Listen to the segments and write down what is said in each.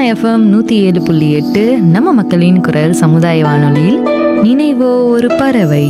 FM நூற்றி ஏழு புள்ளி எட்டு நம்ம மக்களின் குரல் சமுதாய வானொலியில் நினைவோ ஒரு பறவை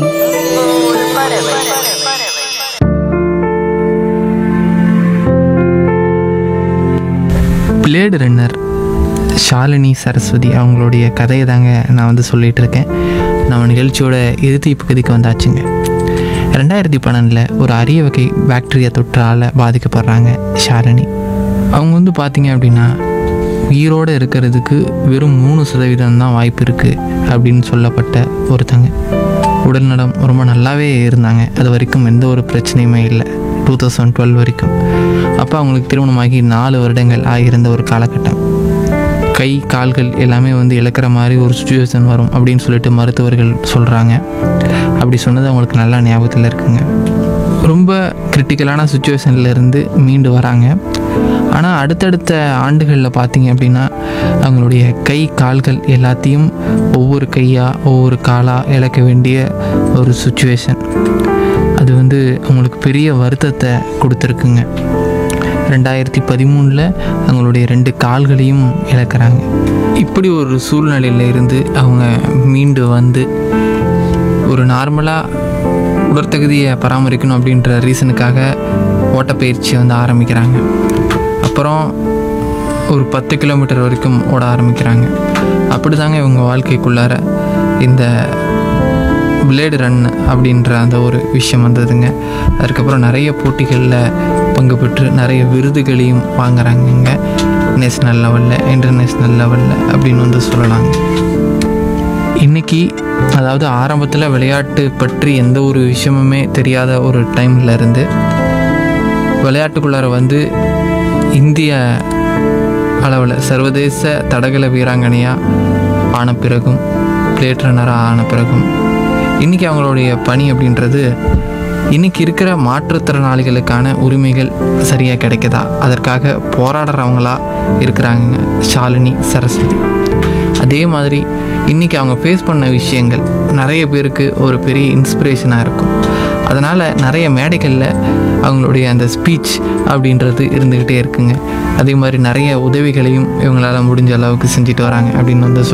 பிளேடு ரன்னர் ஷாலினி சரஸ்வதி அவங்களுடைய கதையை தாங்க நான் வந்து சொல்லிகிட்டு இருக்கேன் நம்ம நிகழ்ச்சியோட இறுதி பகுதிக்கு வந்தாச்சுங்க ரெண்டாயிரத்தி பன்னெண்டில் ஒரு அரிய வகை பாக்டீரியா தொற்றால் பாதிக்கப்படுறாங்க ஷாலினி அவங்க வந்து பார்த்தீங்க அப்படின்னா உயிரோடு இருக்கிறதுக்கு வெறும் மூணு சதவீதம் தான் வாய்ப்பு இருக்குது அப்படின்னு சொல்லப்பட்ட ஒருத்தங்க உடல்நலம் ரொம்ப நல்லாவே இருந்தாங்க அது வரைக்கும் எந்த ஒரு பிரச்சனையுமே இல்லை டூ தௌசண்ட் டுவெல் வரைக்கும் அப்போ அவங்களுக்கு திருமணமாகி நாலு வருடங்கள் ஆகியிருந்த ஒரு காலகட்டம் கை கால்கள் எல்லாமே வந்து இழக்கிற மாதிரி ஒரு சுச்சுவேஷன் வரும் அப்படின்னு சொல்லிட்டு மருத்துவர்கள் சொல்கிறாங்க அப்படி சொன்னது அவங்களுக்கு நல்லா ஞாபகத்தில் இருக்குங்க ரொம்ப கிரிட்டிக்கலான சுச்சுவேஷன்ல இருந்து மீண்டு வராங்க ஆனால் அடுத்தடுத்த ஆண்டுகளில் பார்த்தீங்க அப்படின்னா அவங்களுடைய கை கால்கள் எல்லாத்தையும் ஒவ்வொரு கையாக ஒவ்வொரு காலாக இழக்க வேண்டிய ஒரு சுச்சுவேஷன் அது வந்து அவங்களுக்கு பெரிய வருத்தத்தை கொடுத்துருக்குங்க ரெண்டாயிரத்தி பதிமூணில் அவங்களுடைய ரெண்டு கால்களையும் இழக்கிறாங்க இப்படி ஒரு சூழ்நிலையில் இருந்து அவங்க மீண்டு வந்து ஒரு நார்மலாக உடற்தகுதியை பராமரிக்கணும் அப்படின்ற ரீசனுக்காக ஓட்டப்பயிற்சியை வந்து ஆரம்பிக்கிறாங்க அப்புறம் ஒரு பத்து கிலோமீட்டர் வரைக்கும் ஓட ஆரம்பிக்கிறாங்க அப்படி தாங்க இவங்க வாழ்க்கைக்குள்ளார இந்த பிளேடு ரன் அப்படின்ற அந்த ஒரு விஷயம் வந்ததுங்க அதுக்கப்புறம் நிறைய போட்டிகளில் பங்கு பெற்று நிறைய விருதுகளையும் வாங்குறாங்கங்க நேஷ்னல் லெவலில் இன்டர்நேஷ்னல் லெவலில் அப்படின்னு வந்து சொல்லலாங்க இன்றைக்கி அதாவது ஆரம்பத்தில் விளையாட்டு பற்றி எந்த ஒரு விஷயமுமே தெரியாத ஒரு டைம்ல இருந்து விளையாட்டுக்குள்ளார வந்து இந்திய அளவில் சர்வதேச தடகள வீராங்கனையாக ஆன பிறகும் பிளேட் ரன்னராக ஆன பிறகும் இன்றைக்கி அவங்களுடைய பணி அப்படின்றது இன்றைக்கி இருக்கிற மாற்றுத்திறனாளிகளுக்கான உரிமைகள் சரியாக கிடைக்குதா அதற்காக போராடுறவங்களா இருக்கிறாங்க ஷாலினி சரஸ்வதி அதே மாதிரி இன்றைக்கி அவங்க ஃபேஸ் பண்ண விஷயங்கள் நிறைய பேருக்கு ஒரு பெரிய இன்ஸ்பிரேஷனாக இருக்கும் அதனால் நிறைய மேடைகளில் அவங்களுடைய அந்த ஸ்பீச் அப்படின்றது இருந்துக்கிட்டே இருக்குங்க அதே மாதிரி நிறைய உதவிகளையும் இவங்களால முடிஞ்ச அளவுக்கு செஞ்சுட்டு வராங்க அப்படின்னு வந்து